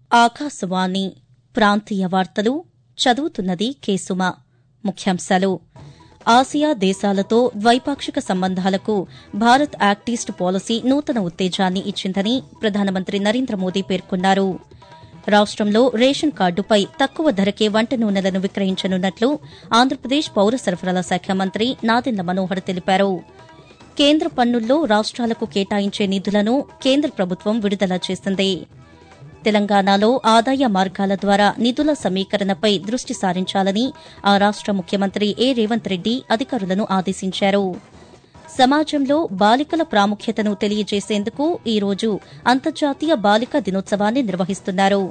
ఆకాశవాణి ప్రాంతీయ వార్తలు చదువుతున్నది కేసుమ ముఖ్యాంశాలు ఆసియా దేశాలతో ద్వైపాక్షిక సంబంధాలకు భారత్ యాక్ట్ ఈస్ట్ పాలసీ నూతన ఉత్తేజాన్ని ఇచ్చిందని ప్రధానమంత్రి నరేంద్ర మోదీ పేర్కొన్నారు రాష్టంలో రేషన్ కార్డుపై తక్కువ ధరకే వంట నూనెలను విక్రయించనున్నట్లు ఆంధ్రప్రదేశ్ పౌర సరఫరాల శాఖ మంత్రి నాదెండ్ల మనోహర్ తెలిపారు కేంద్ర పన్నుల్లో రాష్ట్రాలకు కేటాయించే నిధులను కేంద్ర ప్రభుత్వం విడుదల చేసింది తెలంగాణలో ఆదాయ మార్గాల ద్వారా నిధుల సమీకరణపై దృష్టి సారించాలని ఆ రాష్ట ముఖ్యమంత్రి ఏ రేవంత్ రెడ్డి అధికారులను ఆదేశించారు సమాజంలో బాలికల ప్రాముఖ్యతను తెలియజేసేందుకు ఈ రోజు అంతర్జాతీయ బాలికా దినోత్సవాన్ని నిర్వహిస్తున్నారు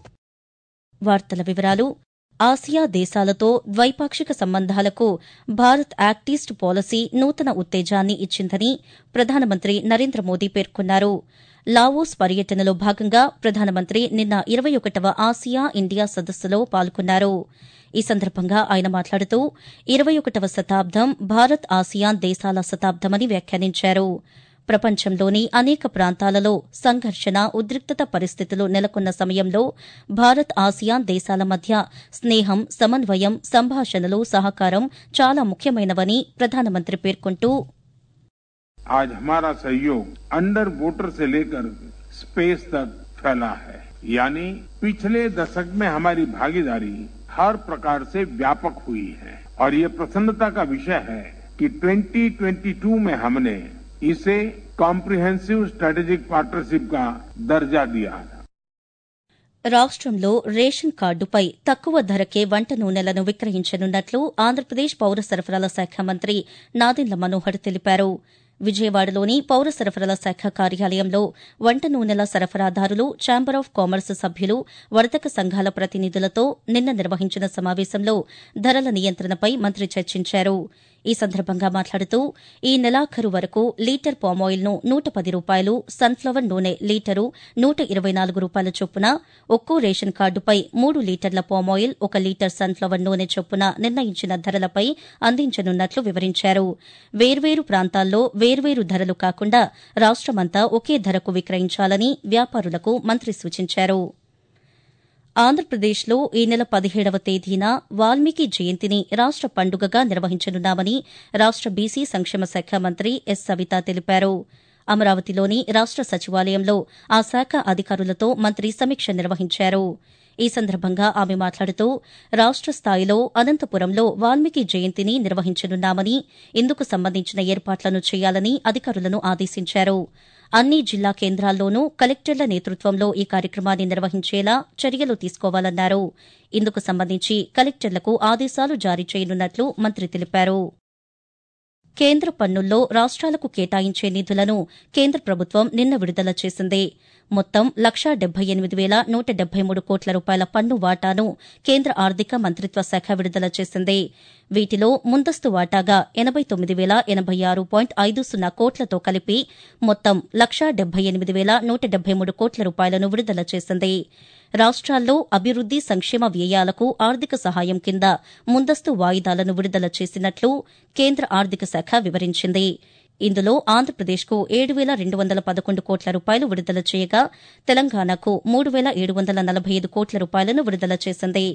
వార్తల వివరాలు ఆసియా దేశాలతో ద్వైపాక్షిక సంబంధాలకు భారత్ యాక్ట్ ఈస్ట్ పాలసీ నూతన ఉత్తేజాన్ని ఇచ్చిందని ప్రధానమంత్రి నరేంద్ర మోదీ పేర్కొన్నారు లావోస్ పర్యటనలో భాగంగా ప్రధానమంత్రి నిన్న ఇరవై ఒకటవ ఆసియా ఇండియా సదస్సులో పాల్గొన్నారు ఈ సందర్భంగా ఆయన మాట్లాడుతూ ఇరవై ఒకటవ శతాబ్దం భారత్ ఆసియాన్ దేశాల శతాబ్దమని వ్యాఖ్యానించారు ప్రపంచంలోని అనేక ప్రాంతాలలో సంఘర్షణ ఉద్రిక్తత పరిస్థితులు నెలకొన్న సమయంలో భారత్ ఆసియాన్ దేశాల మధ్య స్నేహం సమన్వయం సంభాషణలు సహకారం చాలా ముఖ్యమైనవని ప్రధానమంత్రి పేర్కొంటూ आज हमारा सहयोग अंडर वाटर से लेकर स्पेस तक फैला है यानी पिछले दशक में हमारी भागीदारी हर प्रकार से व्यापक हुई है और ये प्रसन्नता का विषय है कि 2022 में हमने इसे कॉम्प्रिहेंसिव स्ट्रेटेजिक पार्टनरशिप का दर्जा दिया था రాష్టంలో రేషన్ కార్డుపై తక్కువ ధరకే వంట నూనెలను విక్రయించనున్నట్లు ఆంధ్రప్రదేశ్ పౌర సరఫరాల శాఖ మంత్రి నాదెండ్ల మనోహర్ తెలిపారు విజయవాడలోని పౌర సరఫరాల శాఖ కార్యాలయంలో వంట నూనెల సరఫరాదారులు ఛాంబర్ ఆఫ్ కామర్స్ సభ్యులు వర్తక సంఘాల ప్రతినిధులతో నిన్న నిర్వహించిన సమావేశంలో ధరల నియంత్రణపై మంత్రి చర్చించారు ఈ సందర్భంగా మాట్లాడుతూ ఈ నెలాఖరు వరకు లీటర్ పామాయిల్ ను నూట పది రూపాయలు సన్ఫ్లవర్ నూనె లీటరు నూట ఇరవై నాలుగు రూపాయల చొప్పున ఒక్కో రేషన్ కార్డుపై మూడు లీటర్ల పామాయిల్ ఒక లీటర్ సన్ఫ్లవర్ నూనె చొప్పున నిర్ణయించిన ధరలపై అందించనున్నట్లు వివరించారు వేర్వేరు ప్రాంతాల్లో వేర్వేరు ధరలు కాకుండా రాష్టమంతా ఒకే ధరకు విక్రయించాలని వ్యాపారులకు మంత్రి సూచించారు ఆంధ్రప్రదేశ్లో ఈ నెల పదిహేడవ తేదీన వాల్మీకి జయంతిని రాష్ట పండుగగా నిర్వహించనున్నామని రాష్ట బీసీ సంక్షేమ శాఖ మంత్రి ఎస్ సవిత తెలిపారు అమరావతిలోని రాష్ట సచివాలయంలో ఆ శాఖ అధికారులతో మంత్రి సమీక్ష నిర్వహించారు ఈ సందర్భంగా ఆమె మాట్లాడుతూ రాష్ట స్థాయిలో అనంతపురంలో వాల్మీకి జయంతిని నిర్వహించనున్నామని ఇందుకు సంబంధించిన ఏర్పాట్లను చేయాలని అధికారులను ఆదేశించారు అన్ని జిల్లా కేంద్రాల్లోనూ కలెక్టర్ల నేతృత్వంలో ఈ కార్యక్రమాన్ని నిర్వహించేలా చర్యలు తీసుకోవాలన్నారు ఇందుకు సంబంధించి కలెక్టర్లకు ఆదేశాలు జారీ చేయనున్నట్లు మంత్రి తెలిపారు కేంద్ర పన్నుల్లో రాష్ట్రాలకు కేటాయించే నిధులను కేంద్ర ప్రభుత్వం నిన్న విడుదల చేసింది మొత్తం లక్షా డెబ్బై ఎనిమిది వేల నూట డెబ్బై మూడు కోట్ల రూపాయల పన్ను వాటాను కేంద్ర ఆర్థిక మంత్రిత్వ శాఖ విడుదల చేసింది వీటిలో ముందస్తు వాటాగా ఎనబై తొమ్మిది వేల ఎనబై ఆరు పాయింట్ ఐదు సున్నా కోట్లతో కలిపి మొత్తం లక్షా డెబ్బై ఎనిమిది వేల నూట డెబ్బై మూడు కోట్ల రూపాయలను విడుదల చేసింది రాష్ట్రాల్లో అభివృద్ది సంక్షేమ వ్యయాలకు ఆర్థిక సహాయం కింద ముందస్తు వాయిదాలను విడుదల చేసినట్లు కేంద్ర ఆర్థిక శాఖ వివరించింది ఇందులో ఆంధ్రప్రదేశ్కు ఏడు వేల రెండు వందల పదకొండు కోట్ల రూపాయలు విడుదల చేయగా తెలంగాణకు మూడు వేల ఏడు వందల నలభై ఐదు కోట్ల రూపాయలను విడుదల చేసింది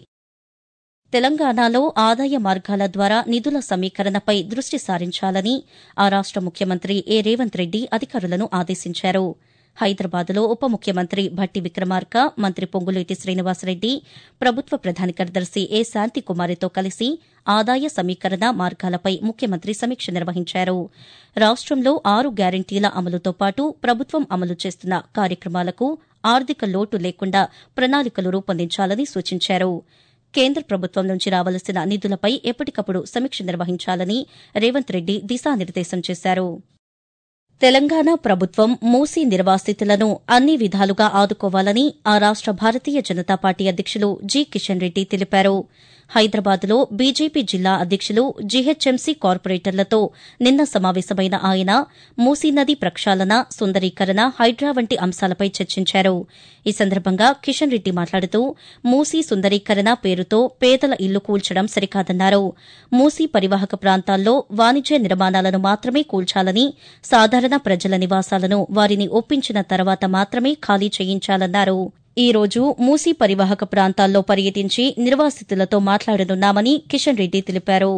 తెలంగాణలో ఆదాయ మార్గాల ద్వారా నిధుల సమీకరణపై దృష్టి సారించాలని ఆ రాష్ట ముఖ్యమంత్రి ఏ రేవంత్ రెడ్డి అధికారులను ఆదేశించారు హైదరాబాద్లో ఉప ముఖ్యమంత్రి భట్టి విక్రమార్క మంత్రి పొంగులేటి శ్రీనివాసరెడ్డి ప్రభుత్వ ప్రధాన కార్యదర్శి ఏ శాంతికుమారితో కలిసి ఆదాయ సమీకరణ మార్గాలపై ముఖ్యమంత్రి సమీక్ష నిర్వహించారు రాష్టంలో ఆరు గ్యారంటీల అమలుతో పాటు ప్రభుత్వం అమలు చేస్తున్న కార్యక్రమాలకు ఆర్థిక లోటు లేకుండా ప్రణాళికలు రూపొందించాలని సూచించారు కేంద్ర ప్రభుత్వం నుంచి రావలసిన నిధులపై ఎప్పటికప్పుడు సమీక్ష నిర్వహించాలని రేవంత్ రెడ్డి దిశానిర్దేశం చేశారు తెలంగాణ ప్రభుత్వం మూసీ నిర్వాసితులను అన్ని విధాలుగా ఆదుకోవాలని ఆ రాష్ట భారతీయ జనతా పార్టీ అధ్యకులు జి కిషన్ రెడ్డి తెలిపారు హైదరాబాద్లో బీజేపీ జిల్లా అధ్యకులు జీహెచ్ఎంసీ కార్పొరేటర్లతో నిన్న సమావేశమైన ఆయన మూసీ నది ప్రక్షాళన సుందరీకరణ హైడ్రా వంటి అంశాలపై చర్చించారు ఈ సందర్భంగా కిషన్ రెడ్డి మాట్లాడుతూ మూసీ సుందరీకరణ పేరుతో పేదల ఇల్లు కూల్చడం సరికాదన్నారు మూసీ పరివాహక ప్రాంతాల్లో వాణిజ్య నిర్మాణాలను మాత్రమే కూల్చాలని సాధారణ ప్రజల నివాసాలను వారిని ఒప్పించిన తర్వాత మాత్రమే ఖాళీ చేయించాలన్నారు ఈ రోజు మూసీ పరివాహక ప్రాంతాల్లో పర్యటించి నిర్వాసితులతో మాట్లాడనున్నామని కిషన్ రెడ్డి తెలిపారు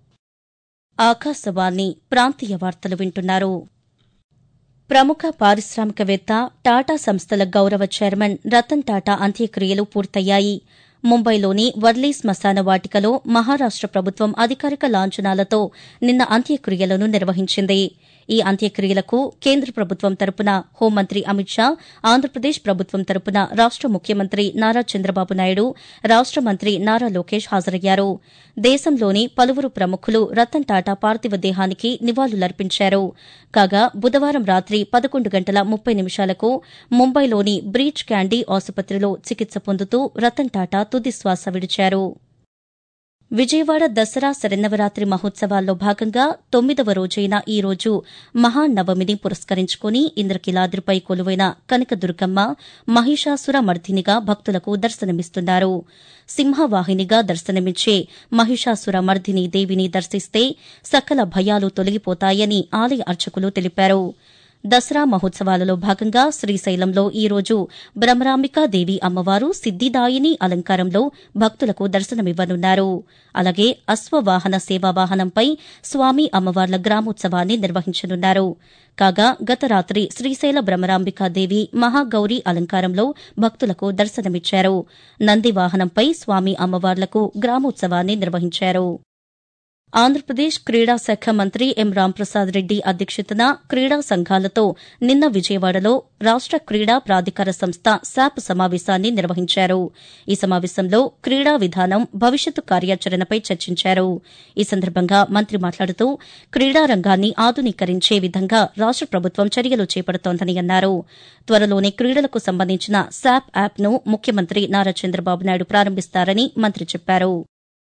ఆకాశవాణి ప్రాంతీయ వార్తలు వింటున్నారు ప్రముఖ పారిశ్రామికవేత్త టాటా సంస్థల గౌరవ చైర్మన్ రతన్ టాటా అంత్యక్రియలు పూర్తయ్యాయి ముంబైలోని వర్లీ శ్మశాన వాటికలో మహారాష్ట ప్రభుత్వం అధికారిక లాంఛనాలతో నిన్న అంత్యక్రియలను నిర్వహించింది ఈ అంత్యక్రియలకు కేంద్ర ప్రభుత్వం తరపున హోంమంత్రి అమిత్ షా ఆంధ్రప్రదేశ్ ప్రభుత్వం తరపున రాష్ట ముఖ్యమంత్రి నారా చంద్రబాబు నాయుడు రాష్ట మంత్రి నారా లోకేష్ హాజరయ్యారు దేశంలోని పలువురు ప్రముఖులు రతన్ టాటా పార్థివ దేహానికి నివాళులర్పించారు కాగా బుధవారం రాత్రి పదకొండు గంటల ముప్పై నిమిషాలకు ముంబైలోని బ్రీచ్ క్యాండీ ఆసుపత్రిలో చికిత్స పొందుతూ రతన్ టాటా తుది శ్వాస విడిచారు విజయవాడ దసరా శరన్నవరాత్రి మహోత్సవాల్లో భాగంగా తొమ్మిదవ రోజైన ఈ రోజు మహానవమిని పురస్కరించుకుని ఇంద్రకీలాద్రిపై కొలువైన కనకదుర్గమ్మ మహిషాసుర మర్దినిగా భక్తులకు దర్శనమిస్తున్నారు సింహవాహినిగా దర్శనమిచ్చే మహిషాసుర మర్దిని దేవిని దర్శిస్తే సకల భయాలు తొలగిపోతాయని ఆలయ అర్చకులు తెలిపారు దసరా మహోత్సవాలలో భాగంగా శ్రీశైలంలో ఈ రోజు బ్రహ్మరాంబికాదేవి అమ్మవారు సిద్దిదాయిని అలంకారంలో భక్తులకు దర్శనమివ్వనున్నారు అలాగే అశ్వవాహన సేవావాహనంపై స్వామి అమ్మవార్ల గ్రామోత్సవాన్ని నిర్వహించనున్నారు కాగా గత రాత్రి శ్రీశైల బ్రహ్మరాంబికాదేవి మహాగౌరి అలంకారంలో భక్తులకు దర్శనమిచ్చారు నంది వాహనంపై స్వామి అమ్మవార్లకు గ్రామోత్సవాన్ని నిర్వహించారు ఆంధ్రప్రదేశ్ క్రీడా శాఖ మంత్రి ఎం రాంప్రసాద్ రెడ్డి అధ్యక్షతన క్రీడా సంఘాలతో నిన్న విజయవాడలో రాష్ట క్రీడా ప్రాధికార సంస్థ శాప్ సమావేశాన్ని నిర్వహించారు ఈ సమావేశంలో క్రీడా విధానం భవిష్యత్తు కార్యాచరణపై చర్చించారు ఈ సందర్భంగా మంత్రి మాట్లాడుతూ క్రీడా రంగాన్ని ఆధునీకరించే విధంగా రాష్ట ప్రభుత్వం చర్యలు చేపడుతోందని అన్నారు త్వరలోనే క్రీడలకు సంబంధించిన శాప్ యాప్ను ముఖ్యమంత్రి నారా చంద్రబాబు నాయుడు ప్రారంభిస్తారని మంత్రి చెప్పారు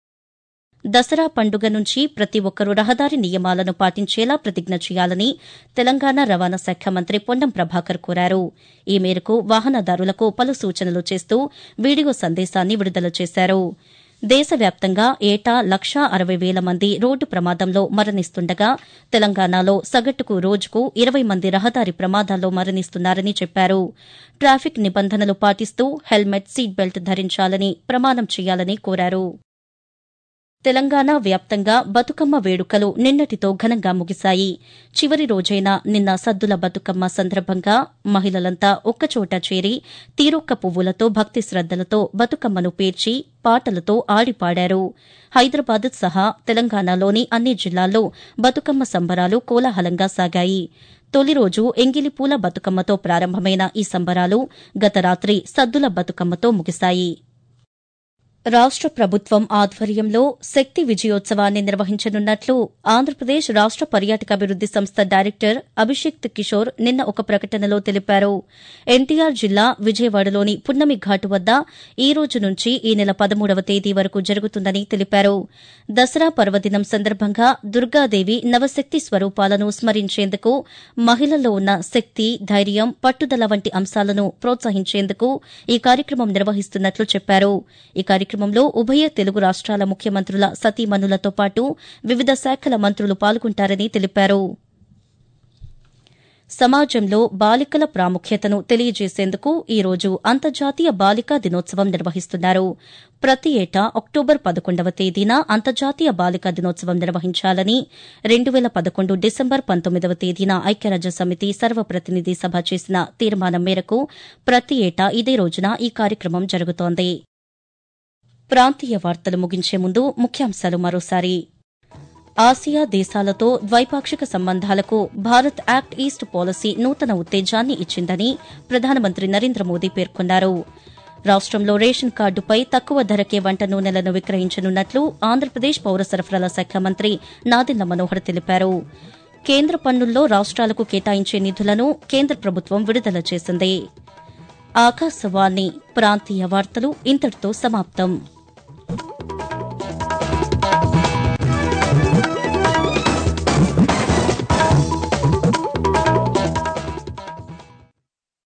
దసరా పండుగ నుంచి ప్రతి ఒక్కరూ రహదారి నియమాలను పాటించేలా ప్రతిజ్ఞ చేయాలని తెలంగాణ రవాణా శాఖ మంత్రి పొన్నం ప్రభాకర్ కోరారు ఈ మేరకు వాహనదారులకు పలు సూచనలు చేస్తూ వీడియో సందేశాన్ని విడుదల చేశారు దేశవ్యాప్తంగా ఏటా లక్షా అరవై వేల మంది రోడ్డు ప్రమాదంలో మరణిస్తుండగా తెలంగాణలో సగటుకు రోజుకు ఇరవై మంది రహదారి ప్రమాదాల్లో మరణిస్తున్నారని చెప్పారు ట్రాఫిక్ నిబంధనలు పాటిస్తూ హెల్మెట్ సీట్ బెల్ట్ ధరించాలని ప్రమాణం చేయాలని కోరారు తెలంగాణ వ్యాప్తంగా బతుకమ్మ వేడుకలు నిన్నటితో ఘనంగా ముగిశాయి చివరి రోజైన నిన్న సద్దుల బతుకమ్మ సందర్భంగా మహిళలంతా ఒక్కచోట చేరి తీరొక్క పువ్వులతో భక్తి శ్రద్దలతో బతుకమ్మను పేర్చి పాటలతో ఆడిపాడారు హైదరాబాద్ సహా తెలంగాణలోని అన్ని జిల్లాల్లో బతుకమ్మ సంబరాలు కోలాహలంగా సాగాయి తొలి రోజు ఎంగిలిపూల బతుకమ్మతో ప్రారంభమైన ఈ సంబరాలు గత రాత్రి సద్దుల బతుకమ్మతో ముగిశాయి రాష్ట ప్రభుత్వం ఆధ్వర్యంలో శక్తి విజయోత్సవాన్ని నిర్వహించనున్నట్లు ఆంధ్రప్రదేశ్ రాష్ట పర్యాటకాభివృద్ది సంస్థ డైరెక్టర్ అభిషేక్ కిషోర్ నిన్న ఒక ప్రకటనలో తెలిపారు ఎన్టీఆర్ జిల్లా విజయవాడలోని పున్నమి ఘాటు వద్ద ఈ రోజు నుంచి ఈ నెల పదమూడవ తేదీ వరకు జరుగుతుందని తెలిపారు దసరా పర్వదినం సందర్భంగా దుర్గాదేవి నవశక్తి స్వరూపాలను స్మరించేందుకు మహిళల్లో ఉన్న శక్తి ధైర్యం పట్టుదల వంటి అంశాలను ప్రోత్సహించేందుకు ఈ కార్యక్రమం నిర్వహిస్తున్నట్లు చెప్పారు ఈ కార్యక్రమంలో ఉభయ తెలుగు రాష్ట్రాల ముఖ్యమంత్రుల సతీమణులతో పాటు వివిధ శాఖల మంత్రులు పాల్గొంటారని తెలిపారు సమాజంలో బాలికల ప్రాముఖ్యతను తెలియజేసేందుకు ఈ రోజు అంతర్జాతీయ బాలికా దినోత్సవం నిర్వహిస్తున్నారు ప్రతి ఏటా అక్టోబర్ పదకొండవ తేదీన అంతర్జాతీయ బాలికా దినోత్సవం నిర్వహించాలని రెండు వేల పదకొండు డిసెంబర్ పంతొమ్మిదవ తేదీన ఐక్యరాజ్య సమితి సర్వప్రతినిధి సభ చేసిన తీర్మానం మేరకు ప్రతి ఏటా ఇదే రోజున ఈ కార్యక్రమం జరుగుతోంది ప్రాంతీయ వార్తలు ముగించే ముందు ముఖ్యాంశాలు మరోసారి ఆసియా దేశాలతో ద్వైపాక్షిక సంబంధాలకు భారత్ యాక్ట్ ఈస్ట్ పాలసీ నూతన ఉత్తేజాన్ని ఇచ్చిందని ప్రధానమంత్రి నరేంద్ర మోదీ పేర్కొన్నారు రాష్టంలో రేషన్ కార్డుపై తక్కువ ధరకే వంట నూనెలను విక్రయించనున్నట్లు ఆంధ్రప్రదేశ్ పౌర సరఫరాల శాఖ మంత్రి నాదెండ్ల మనోహర్ తెలిపారు కేంద్ర పన్నుల్లో రాష్ట్రాలకు కేటాయించే నిధులను కేంద్ర ప్రభుత్వం విడుదల చేసింది ఆకాశవాణి ప్రాంతీయ వార్తలు ఇంతటితో సమాప్తం